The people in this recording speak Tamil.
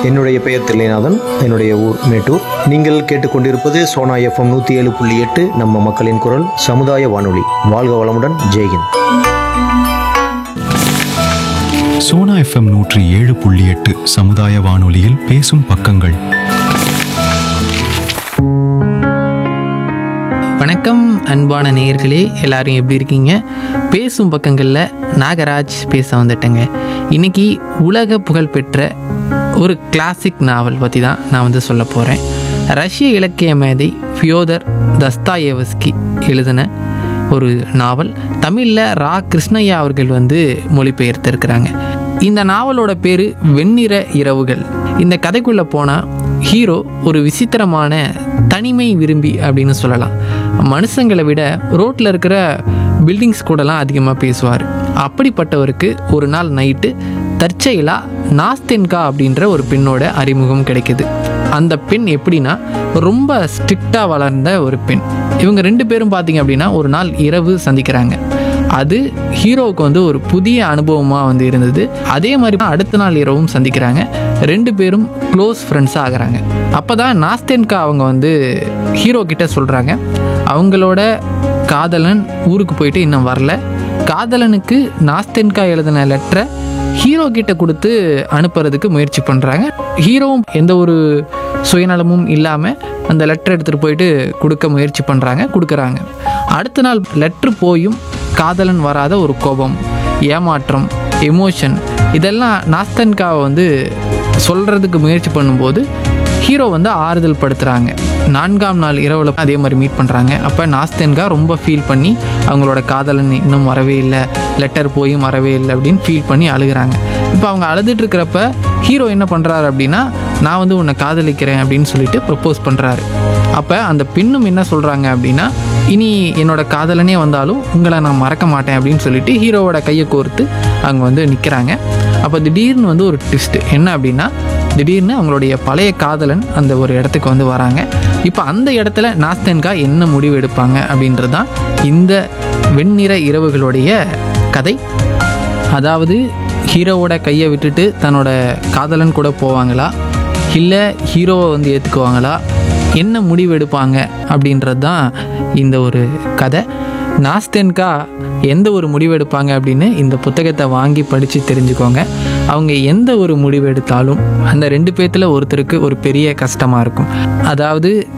என்னுடைய பெயர் தில்லைநாதன் என்னுடைய ஊர் மேட்டூர் நீங்கள் கேட்டுக்கொண்டிருப்பது சோனா எஃப்எம் நூற்றி ஏழு புள்ளி எட்டு நம்ம மக்களின் குரல் சமுதாய வானொலி வாழ்க வளமுடன் ஜெய்ஹிந்த் சோனா எஃப்எம் நூற்றி ஏழு புள்ளி எட்டு சமுதாய வானொலியில் பேசும் பக்கங்கள் வணக்கம் அன்பான நேயர்களே எல்லாரும் எப்படி இருக்கீங்க பேசும் பக்கங்களில் நாகராஜ் பேச வந்துட்டேங்க இன்னைக்கு உலக புகழ்பெற்ற ஒரு கிளாசிக் நாவல் பற்றி தான் நான் வந்து சொல்ல போகிறேன் ரஷ்ய இலக்கிய மேதை ஃபியோதர் தஸ்தாயேவஸ்கி எழுதின ஒரு நாவல் தமிழில் ரா கிருஷ்ணய்யா அவர்கள் வந்து மொழிபெயர்த்திருக்கிறாங்க இந்த நாவலோட பேர் வெண்ணிற இரவுகள் இந்த கதைக்குள்ளே போனால் ஹீரோ ஒரு விசித்திரமான தனிமை விரும்பி அப்படின்னு சொல்லலாம் மனுஷங்களை விட ரோட்டில் இருக்கிற பில்டிங்ஸ் கூடலாம் அதிகமாக பேசுவார் அப்படிப்பட்டவருக்கு ஒரு நாள் நைட்டு தற்செயலாக நாஸ்தென்கா அப்படின்ற ஒரு பெண்ணோட அறிமுகம் கிடைக்குது அந்த பெண் எப்படின்னா ரொம்ப ஸ்ட்ரிக்டாக வளர்ந்த ஒரு பெண் இவங்க ரெண்டு பேரும் பார்த்தீங்க அப்படின்னா ஒரு நாள் இரவு சந்திக்கிறாங்க அது ஹீரோவுக்கு வந்து ஒரு புதிய அனுபவமாக வந்து இருந்தது அதே மாதிரி தான் அடுத்த நாள் இரவும் சந்திக்கிறாங்க ரெண்டு பேரும் க்ளோஸ் ஃப்ரெண்ட்ஸாக ஆகுறாங்க அப்போ தான் நாஸ்தென்கா அவங்க வந்து ஹீரோ கிட்ட சொல்கிறாங்க அவங்களோட காதலன் ஊருக்கு போயிட்டு இன்னும் வரல காதலனுக்கு நாஸ்தென்கா எழுதின லெட்டரை ஹீரோ கிட்ட கொடுத்து அனுப்புறதுக்கு முயற்சி பண்ணுறாங்க ஹீரோவும் எந்த ஒரு சுயநலமும் இல்லாமல் அந்த லெட்டர் எடுத்துகிட்டு போயிட்டு கொடுக்க முயற்சி பண்ணுறாங்க கொடுக்குறாங்க அடுத்த நாள் லெட்ரு போயும் காதலன் வராத ஒரு கோபம் ஏமாற்றம் எமோஷன் இதெல்லாம் நாஸ்தன்காவை வந்து சொல்கிறதுக்கு முயற்சி பண்ணும்போது ஹீரோ வந்து ஆறுதல் படுத்துகிறாங்க நான்காம் நாள் இரவில் அதே மாதிரி மீட் பண்ணுறாங்க அப்போ நாஸ்தென்கா ரொம்ப ஃபீல் பண்ணி அவங்களோட காதலன் இன்னும் வரவே இல்லை லெட்டர் போயும் வரவே இல்லை அப்படின்னு ஃபீல் பண்ணி அழுகுறாங்க இப்போ அவங்க அழுதுட்டு இருக்கிறப்ப ஹீரோ என்ன பண்ணுறாரு அப்படின்னா நான் வந்து உன்னை காதலிக்கிறேன் அப்படின்னு சொல்லிட்டு ப்ரப்போஸ் பண்ணுறாரு அப்போ அந்த பெண்ணும் என்ன சொல்கிறாங்க அப்படின்னா இனி என்னோட காதலனே வந்தாலும் உங்களை நான் மறக்க மாட்டேன் அப்படின்னு சொல்லிட்டு ஹீரோவோட கையை கோர்த்து அங்கே வந்து நிற்கிறாங்க அப்போ திடீர்னு வந்து ஒரு ட்விஸ்ட் என்ன அப்படின்னா திடீர்னு அவங்களுடைய பழைய காதலன் அந்த ஒரு இடத்துக்கு வந்து வராங்க இப்போ அந்த இடத்துல நாஸ்தன்கா என்ன முடிவு எடுப்பாங்க அப்படின்றது தான் இந்த வெண்ணிற இரவுகளுடைய கதை அதாவது ஹீரோவோட கையை விட்டுட்டு தன்னோட காதலன் கூட போவாங்களா இல்லை ஹீரோவை வந்து ஏற்றுக்குவாங்களா என்ன முடிவு எடுப்பாங்க அப்படின்றது தான் இந்த ஒரு கதை நாஸ்தென்கா எந்த ஒரு முடிவு எடுப்பாங்க அப்படின்னு இந்த புத்தகத்தை வாங்கி படித்து தெரிஞ்சுக்கோங்க அவங்க எந்த ஒரு முடிவு எடுத்தாலும் அந்த ரெண்டு பேர்த்தில் ஒருத்தருக்கு ஒரு பெரிய கஷ்டமாக இருக்கும் அதாவது